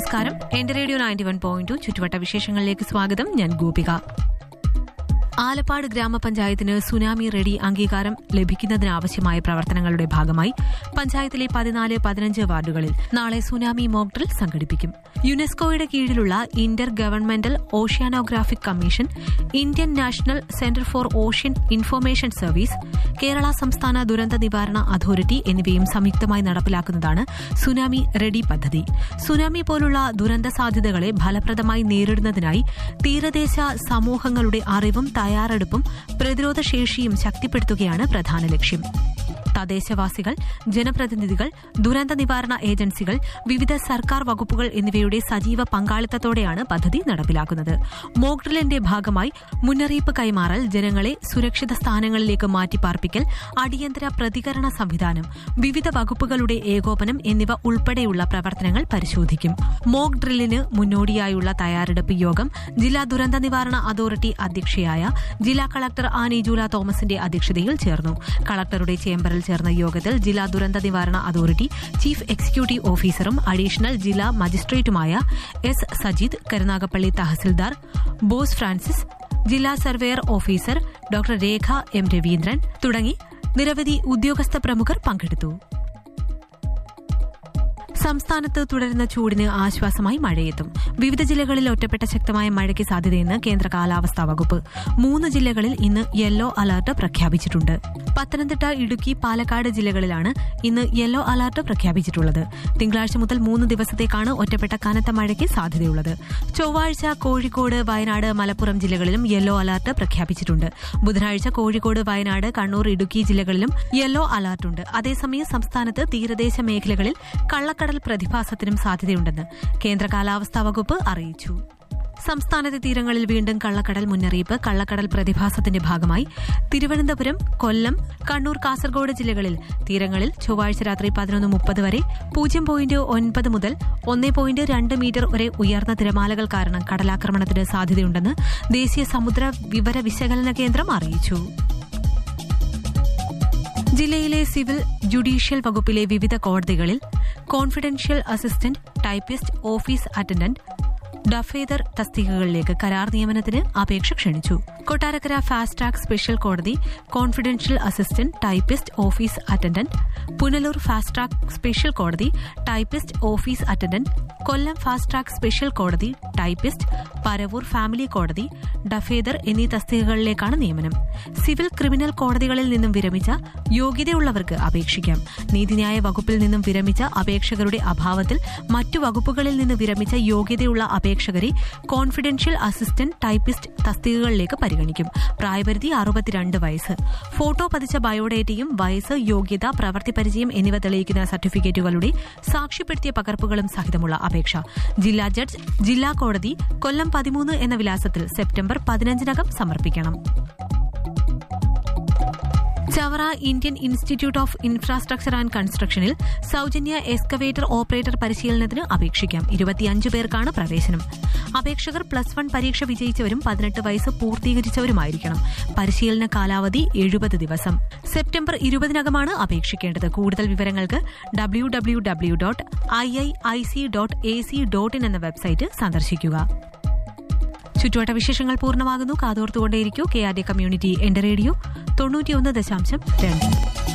നമസ്കാരം എന്റെ radio ninety one point two ചുറ്റുവട്ട വിശേഷങ്ങളിലേക്ക് സ്വാഗതം ഞാൻ ഗോപിക ആലപ്പാട് ഗ്രാമപഞ്ചായത്തിന് സുനാമി റെഡി അംഗീകാരം ലഭിക്കുന്നതിനാവശ്യമായ പ്രവർത്തനങ്ങളുടെ ഭാഗമായി പഞ്ചായത്തിലെ പതിനാല് പതിനഞ്ച് വാർഡുകളിൽ നാളെ സുനാമി മോക്ക് ഡ്രിൽ സംഘടിപ്പിക്കും യുനെസ്കോയുടെ കീഴിലുള്ള intergovernmental oceanographic commission Indian national centre for ocean information service Kerala സംസ്ഥാന ദുരന്ത നിവാരണ അതോറിറ്റി എന്നിവയും സംയുക്തമായി നടപ്പിലാക്കുന്നതാണ് സുനാമി റെഡി പദ്ധതി സുനാമി പോലുള്ള ദുരന്ത സാധ്യതകളെ ഫലപ്രദമായി നേരിടുന്നതിനായി തീരദേശ സമൂഹങ്ങളുടെ അറിവും തയ്യാറെടുപ്പും പ്രതിരോധ ശേഷിയും ശക്തിപ്പെടുത്തുകയാണ് പ്രധാന ലക്ഷ്യം തദ്ദേശവാസികൾ ജനപ്രതിനിധികൾ ദുരന്ത നിവാരണ ഏജൻസികൾ വിവിധ സർക്കാർ വകുപ്പുകൾ എന്നിവയുടെ സജീവ പങ്കാളിത്തത്തോടെയാണ് പദ്ധതി നടപ്പിലാക്കുന്നത് മോക്ക് ഡ്രില്ലിന്റെ ഭാഗമായി മുന്നറിയിപ്പ് കൈമാറൽ ജനങ്ങളെ സുരക്ഷിത സ്ഥാനങ്ങളിലേക്ക് മാറ്റിപ്പാർപ്പിക്കൽ അടിയന്തര പ്രതികരണ സംവിധാനം വിവിധ വകുപ്പുകളുടെ ഏകോപനം എന്നിവ ഉൾപ്പെടെയുള്ള പ്രവർത്തനങ്ങൾ പരിശോധിക്കും മോക്ക് ഡ്രില്ലിന് മുന്നോടിയായുള്ള തയ്യാറെടുപ്പ് യോഗം ജില്ലാ ദുരന്ത നിവാരണ അതോറിറ്റി അധ്യക്ഷയായ ജില്ലാ കളക്ടർ ആനി ജൂല തോമസിന്റെ അധ്യക്ഷതയിൽ ചേർന്നു കളക്ടറുടെ ചേംബറിൽ ചേർന്ന യോഗത്തിൽ ജില്ലാ ദുരന്ത നിവാരണ അതോറിറ്റി ചീഫ് എക്സിക്യൂട്ടീവ് ഓഫീസറും അഡീഷണൽ ജില്ലാ മജിസ്ട്രേറ്റുമായ എസ് സജിത് കരുനാഗപ്പള്ളി തഹസിൽദാർ ബോസ് ഫ്രാൻസിസ് ജില്ലാ surveyor officer doctor Rekha M Raveendran തുടങ്ങി നിരവധി ഉദ്യോഗസ്ഥ പ്രമുഖർ പങ്കെടുത്തു സംസ്ഥാനത്ത് തുടരുന്ന ചൂടിന് ആശ്വാസമായി മഴയെത്തും വിവിധ ജില്ലകളിൽ ഒറ്റപ്പെട്ട ശക്തമായ മഴയ്ക്ക് സാധ്യതയെന്ന് കേന്ദ്ര കാലാവസ്ഥാ വകുപ്പ് മൂന്ന് ജില്ലകളിൽ ഇന്ന് യെല്ലോ അലർട്ട് പ്രഖ്യാപിച്ചിട്ടുണ്ട് പത്തനംതിട്ട ഇടുക്കി പാലക്കാട് ജില്ലകളിലാണ് ഇന്ന് യെല്ലോ അലർട്ട് പ്രഖ്യാപിച്ചിട്ടുള്ളത് തിങ്കളാഴ്ച മുതൽ മൂന്ന് ദിവസത്തേക്കാണ് ഒറ്റപ്പെട്ട കനത്ത മഴയ്ക്ക് സാധ്യതയുള്ളത് ചൊവ്വാഴ്ച കോഴിക്കോട് വയനാട് മലപ്പുറം ജില്ലകളിലും യെല്ലോ അലർട്ട് പ്രഖ്യാപിച്ചിട്ടുണ്ട് ബുധനാഴ്ച കോഴിക്കോട് വയനാട് കണ്ണൂർ ഇടുക്കി ജില്ലകളിലും യെല്ലോ അലർട്ടുണ്ട് അതേസമയം സംസ്ഥാനത്ത് തീരദേശ മേഖലകളിൽ കള്ളക്കടൽ പ്രതിഭാസത്തിനും സാധ്യതയുണ്ടെന്ന് കേന്ദ്ര കാലാവസ്ഥാ വകുപ്പ് അറിയിച്ചു സംസ്ഥാനത്തെ തീരങ്ങളിൽ വീണ്ടും കള്ളക്കടൽ മുന്നറിയിപ്പ് കള്ളക്കടൽ പ്രതിഭാസത്തിന്റെ ഭാഗമായി തിരുവനന്തപുരം കൊല്ലം കണ്ണൂർ കാസർഗോഡ് ജില്ലകളിൽ തീരങ്ങളിൽ ചൊവ്വാഴ്ച രാത്രി പതിനൊന്ന് മുപ്പത് വരെ പൂജ്യം പോയിന്റ് ഒൻപത് മുതൽ ഒന്ന് പോയിന്റ് രണ്ട് മീറ്റർ വരെ ഉയർന്ന തിരമാലകൾ കാരണം കടലാക്രമണത്തിന് സാധ്യതയുണ്ടെന്ന് ദേശീയ സമുദ്ര വിവര വിശകലന കേന്ദ്രം അറിയിച്ചു ജില്ലയിലെ സിവിൽ ജുഡീഷ്യൽ വകുപ്പിലെ വിവിധ കോടതികളിൽ confidential assistant typist office attendant ഡഫേദർ തസ്തികകളിലേക്ക് കരാർ നിയമനത്തിന് അപേക്ഷ ക്ഷണിച്ചു കൊട്ടാരക്കര ഫാസ്റ്റ് ട്രാക്ക് സ്പെഷ്യൽ കോടതി confidential assistant typist office attendant Punalur fast track special കോടതി typist office attendant Kollam fast track special കോടതി ടൈപ്പിസ്റ്റ് പരവൂർ ഫാമിലി കോടതി ഡഫേദർ എന്നീ തസ്തികകളിലേക്കാണ് നിയമനം സിവിൽ ക്രിമിനൽ കോടതികളിൽ നിന്നും വിരമിച്ച യോഗ്യതയുള്ളവർക്ക് അപേക്ഷിക്കാം നീതിന്യായ വകുപ്പിൽ നിന്നും വിരമിച്ച അപേക്ഷകരുടെ അഭാവത്തിൽ മറ്റു വകുപ്പുകളിൽ നിന്ന് വിരമിച്ച യോഗ്യതയുള്ള അപേക്ഷകരെ കോൺഫിഡൻഷ്യൽ അസിസ്റ്റന്റ് ടൈപ്പിസ്റ്റ് തസ്തികകളിലേക്ക് പരിഗണിക്കും പ്രായപരിധി അറുപത്തിരണ്ട് വയസ്സ് ഫോട്ടോ പതിച്ച ബയോഡേറ്റയും വയസ്സ് യോഗ്യത പ്രവൃത്തി പരിചയം എന്നിവ തെളിയിക്കുന്ന സർട്ടിഫിക്കറ്റുകളുടെ സാക്ഷ്യപ്പെടുത്തിയ പകർപ്പുകളും സഹിതമുള്ള അപേക്ഷ ജില്ലാ ജഡ്ജ് ജില്ലാ കോടതി കൊല്ലം പതിമൂന്ന് എന്ന വിലാസത്തിൽ സെപ്റ്റംബർ പതിനഞ്ചിനകം സമർപ്പിക്കണം Chavara Indian institute of infrastructure and കൺസ്ട്രക്ഷനിൽ സൌജന്യ എക്സ്കവേറ്റർ ഓപ്പറേറ്റർ പരിശീലനത്തിന് അപേക്ഷിക്കാം ഇരുപത്തിയഞ്ച് പേർക്കാണ് പ്രവേശനം അപേക്ഷകർ പ്ലസ് വൺ പരീക്ഷ വിജയിച്ചവരും പതിനെട്ട് വയസ്സ് പൂർത്തീകരിച്ചവരുമായിരിക്കണം പരിശീലന കാലാവധി എഴുപത് ദിവസം സെപ്റ്റംബർ ഇരുപതിനകമാണ് അപേക്ഷിക്കേണ്ടത് കൂടുതൽ വിവരങ്ങൾക്ക് W W W dot I I I C dot A C dot in എന്ന വെബ്സൈറ്റ് സന്ദർശിക്കുക ചുറ്റുവട്ട വിശേഷങ്ങൾ പൂർണ്ണമാകുന്നു കാതോർത്തുകൊണ്ടേയിരിക്കൂ കെ ആർ ഡി കമ്മ്യൂണിറ്റി എന്റെ റേഡിയോ തൊണ്ണൂറ്റിയൊന്ന് ദശാംശം രണ്ട്